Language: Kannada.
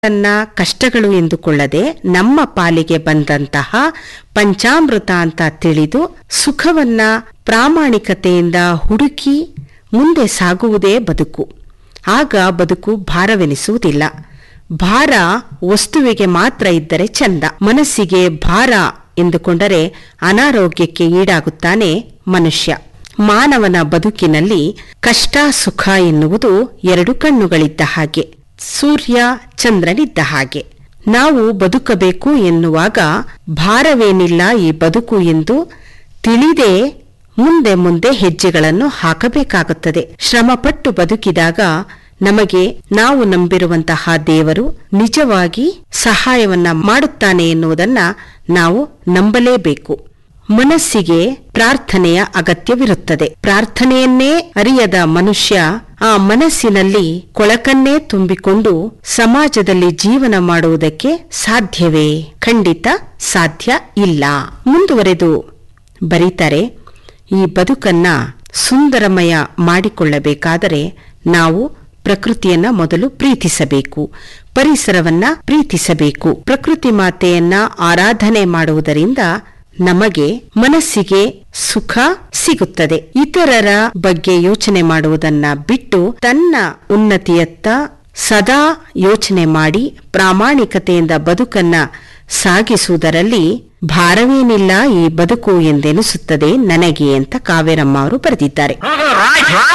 ತನ್ನ ಕಷ್ಟಗಳು ಎಂದುಕೊಳ್ಳದೆ ನಮ್ಮ ಪಾಲಿಗೆ ಬಂದಂತಹ ಪಂಚಾಮೃತ ಅಂತ ತಿಳಿದು ಸುಖವನ್ನ ಪ್ರಾಮಾಣಿಕತೆಯಿಂದ ಹುಡುಕಿ ಮುಂದೆ ಸಾಗುವುದೇ ಬದುಕು ಆಗ ಬದುಕು ಭಾರವೆನಿಸುವುದಿಲ್ಲ ಭಾರ ವಸ್ತುವಿಗೆ ಮಾತ್ರ ಇದ್ದರೆ ಚಂದ ಮನಸ್ಸಿಗೆ ಭಾರ ಎಂದುಕೊಂಡರೆ ಅನಾರೋಗ್ಯಕ್ಕೆ ಈಡಾಗುತ್ತಾನೆ ಮನುಷ್ಯ ಮಾನವನ ಬದುಕಿನಲ್ಲಿ ಕಷ್ಟ ಸುಖ ಎನ್ನುವುದು ಎರಡು ಕಣ್ಣುಗಳಿದ್ದ ಹಾಗೆ ಸೂರ್ಯ ಚಂದ್ರನಿದ್ದ ಹಾಗೆ ನಾವು ಬದುಕಬೇಕು ಎನ್ನುವಾಗ ಭಾರವೇನಿಲ್ಲ ಈ ಬದುಕು ಎಂದು ತಿಳಿದೇ ಮುಂದೆ ಮುಂದೆ ಹೆಜ್ಜೆಗಳನ್ನು ಹಾಕಬೇಕಾಗುತ್ತದೆ ಶ್ರಮಪಟ್ಟು ಬದುಕಿದಾಗ ನಮಗೆ ನಾವು ನಂಬಿರುವಂತಹ ದೇವರು ನಿಜವಾಗಿ ಸಹಾಯವನ್ನ ಮಾಡುತ್ತಾನೆ ಎನ್ನುವುದನ್ನ ನಾವು ನಂಬಲೇಬೇಕು ಮನಸ್ಸಿಗೆ ಪ್ರಾರ್ಥನೆಯ ಅಗತ್ಯವಿರುತ್ತದೆ ಪ್ರಾರ್ಥನೆಯನ್ನೇ ಅರಿಯದ ಮನುಷ್ಯ ಆ ಮನಸ್ಸಿನಲ್ಲಿ ಕೊಳಕನ್ನೇ ತುಂಬಿಕೊಂಡು ಸಮಾಜದಲ್ಲಿ ಜೀವನ ಮಾಡುವುದಕ್ಕೆ ಸಾಧ್ಯವೇ ಖಂಡಿತ ಸಾಧ್ಯ ಇಲ್ಲ ಮುಂದುವರೆದು ಬರೀತಾರೆ ಈ ಬದುಕನ್ನ ಸುಂದರಮಯ ಮಾಡಿಕೊಳ್ಳಬೇಕಾದರೆ ನಾವು ಪ್ರಕೃತಿಯನ್ನ ಮೊದಲು ಪ್ರೀತಿಸಬೇಕು ಪರಿಸರವನ್ನ ಪ್ರೀತಿಸಬೇಕು ಪ್ರಕೃತಿ ಮಾತೆಯನ್ನ ಆರಾಧನೆ ಮಾಡುವುದರಿಂದ ನಮಗೆ ಮನಸ್ಸಿಗೆ ಸುಖ ಸಿಗುತ್ತದೆ ಇತರರ ಬಗ್ಗೆ ಯೋಚನೆ ಮಾಡುವುದನ್ನ ಬಿಟ್ಟು ತನ್ನ ಉನ್ನತಿಯತ್ತ ಸದಾ ಯೋಚನೆ ಮಾಡಿ ಪ್ರಾಮಾಣಿಕತೆಯಿಂದ ಬದುಕನ್ನ ಸಾಗಿಸುವುದರಲ್ಲಿ ಭಾರವೇನಿಲ್ಲ ಈ ಬದುಕು ಎಂದೆನಿಸುತ್ತದೆ ನನಗೆ ಅಂತ ಕಾವೇರಮ್ಮ ಅವರು ಬರೆದಿದ್ದಾರೆ